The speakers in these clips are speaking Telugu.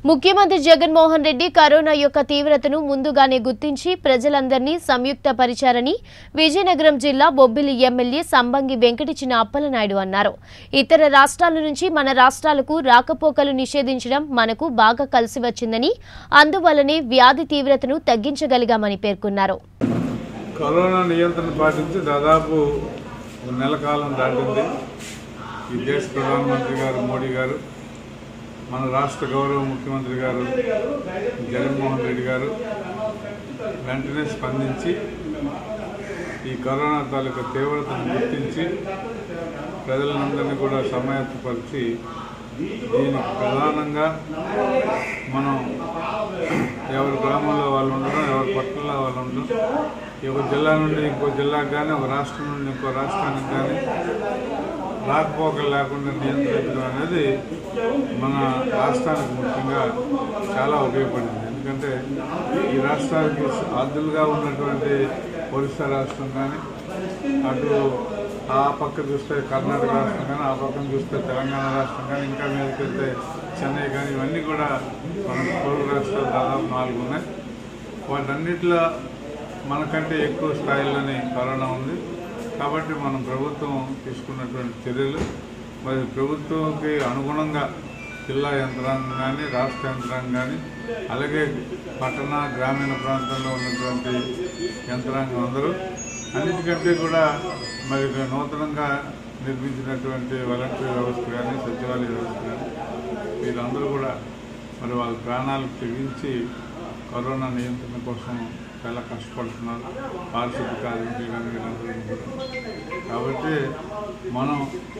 ముఖ్యమంత్రి జగన్మోహన్ రెడ్డి కరోనా యొక్క తీవ్రతను ముందుగానే గుర్తించి ప్రజలందరినీ సంయుక్తపరిచారని విజయనగరం జిల్లా బొబ్బిలి ఎమ్మెల్యే సంబంగి వెంకటచిన అప్పలనాయుడు అన్నారు ఇతర రాష్ట్రాల నుంచి మన రాష్ట్రాలకు రాకపోకలు నిషేధించడం మనకు బాగా కలిసి వచ్చిందని అందువల్లనే వ్యాధి తీవ్రతను తగ్గించగలిగామని పేర్కొన్నారు కరోనా నియంత్రణ పాటించి దాదాపు ఒక నెల కాలం దాటింది ఈ దేశ ప్రధానమంత్రి గారు మోడీ గారు మన రాష్ట్ర గౌరవ ముఖ్యమంత్రి గారు జగన్మోహన్ రెడ్డి గారు వెంటనే స్పందించి ఈ కరోనా తాలూకా తీవ్రతను గుర్తించి ప్రజలందరినీ కూడా సమాయత్తపరిచి దీనికి ప్రధానంగా మనం ఎవరి గ్రామంలో వాళ్ళు ఉండడం ఎవరి పట్టణంలో వాళ్ళు ఉండడం ఈ ఒక జిల్లా నుండి ఇంకో జిల్లాకు కానీ ఒక రాష్ట్రం నుండి ఇంకో రాష్ట్రానికి కానీ రాకపోకలు లేకుండా నియంత్రించడం అనేది మన రాష్ట్రానికి ముఖ్యంగా చాలా ఉపయోగపడింది ఎందుకంటే ఈ రాష్ట్రానికి అద్దులుగా ఉన్నటువంటి ఒరిస్సా రాష్ట్రం కానీ అటు ఆ పక్క చూస్తే కర్ణాటక రాష్ట్రం కానీ ఆ పక్కన చూస్తే తెలంగాణ రాష్ట్రం కానీ ఇంకా మీదకి వెళ్తే చెన్నై కానీ ఇవన్నీ కూడా మన పొరుగు రాష్ట్రాలు దాదాపు నాలుగు ఉన్నాయి వాటన్నిటిలో మనకంటే ఎక్కువ స్థాయిలోనే కరోనా ఉంది కాబట్టి మనం ప్రభుత్వం తీసుకున్నటువంటి చర్యలు మరి ప్రభుత్వంకి అనుగుణంగా జిల్లా యంత్రాంగం కానీ రాష్ట్ర యంత్రాంగం కానీ అలాగే పట్టణ గ్రామీణ ప్రాంతంలో ఉన్నటువంటి యంత్రాంగం అందరూ అన్నిటికంటే కూడా మరి నూతనంగా నిర్మించినటువంటి వాలంటీర్ వ్యవస్థ కానీ సచివాలయ వ్యవస్థ కానీ వీళ్ళందరూ కూడా మరి వాళ్ళ ప్రాణాలకు తెగించి కరోనా నియంత్రణ కోసం చాలా కష్టపడుతున్నారు పారిశుద్ధ కార్మికులు కానీ వీళ్ళందరూ కూడా కాబట్టి మనం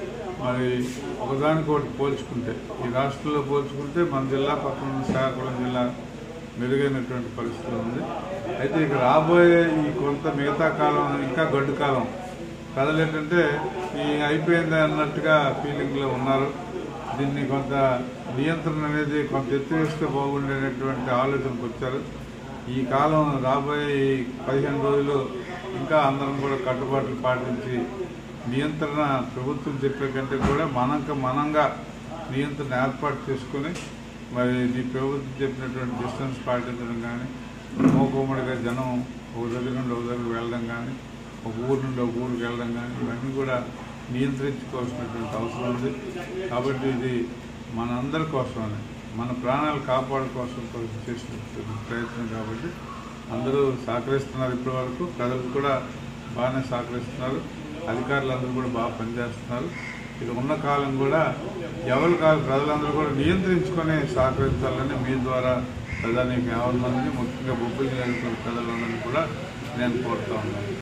మరి ఒకదానికొకటి పోల్చుకుంటే ఈ రాష్ట్రంలో పోల్చుకుంటే మన జిల్లా పక్కన ఉన్న శ్రీకాకుళం జిల్లా మెరుగైనటువంటి పరిస్థితి ఉంది అయితే ఇక రాబోయే ఈ కొంత మిగతా కాలం ఇంకా గడ్డు కాలం ప్రజలు ఏంటంటే ఈ అయిపోయింది అన్నట్టుగా ఫీలింగ్లో ఉన్నారు దీన్ని కొంత నియంత్రణ అనేది కొంత ఎత్తివేస్తే బాగుండేటటువంటి ఆలోచనకు వచ్చారు ఈ కాలం రాబోయే ఈ పదిహేను రోజులు ఇంకా అందరం కూడా కట్టుబాట్లు పాటించి నియంత్రణ ప్రభుత్వం చెప్పే కంటే కూడా మనకు మనంగా నియంత్రణ ఏర్పాటు చేసుకుని మరి ఈ ప్రభుత్వం చెప్పినటువంటి డిస్టెన్స్ పాటించడం కానీ మోకోమ్మడిగా జనం ఒక దగ్గర నుండి ఒక దగ్గర వెళ్ళడం కానీ ఒక ఊరు నుండి ఒక ఊరికి వెళ్ళడం కానీ ఇవన్నీ కూడా నియంత్రించుకోవాల్సినటువంటి అవసరం ఉంది కాబట్టి ఇది మనందరి కోసమని మన ప్రాణాలు కాపాడు కోసం కోసం చేసినటువంటి ప్రయత్నం కాబట్టి అందరూ సహకరిస్తున్నారు ఇప్పటి వరకు ప్రజలు కూడా బాగానే సహకరిస్తున్నారు అధికారులు అందరూ కూడా బాగా పనిచేస్తున్నారు ఇది ఉన్న కాలం కూడా ఎవరి కాలం ప్రజలందరూ కూడా నియంత్రించుకొని సహకరించాలని మీ ద్వారా ప్రజానికి యావన్ మందిని ముఖ్యంగా బొబ్బిలి నియోజకవర్గ ప్రజలందరినీ కూడా నేను కోరుతా ఉన్నాను